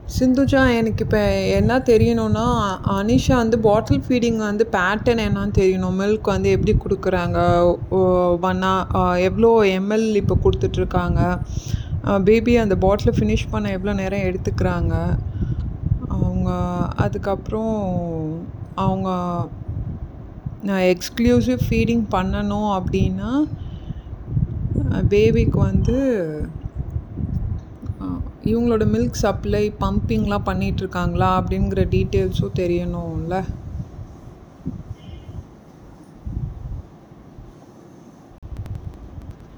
சிந்துஜா எனக்கு இப்போ என்ன தெரியணும்னா அனிஷா வந்து பாட்டில் ஃபீடிங் வந்து பேட்டர்ன் என்னன்னு தெரியணும் மில்க் வந்து எப்படி கொடுக்குறாங்க ஒன்னா எவ்வளோ எம்எல் இப்போ கொடுத்துட்ருக்காங்க பேபி அந்த பாட்டிலை ஃபினிஷ் பண்ண எவ்வளோ நேரம் எடுத்துக்கிறாங்க அவங்க அதுக்கப்புறம் அவங்க நான் எக்ஸ்க்ளூசிவ் ஃபீடிங் பண்ணணும் அப்படின்னா பேபிக்கு வந்து அஹ், இவங்களோட மில்க் சப்ளை பம்பிங்லாம் பண்ணிகிட்ருக்காங்களா அப்படிங்கிற டீட்டெயில்ஸும் தெரியணும்ல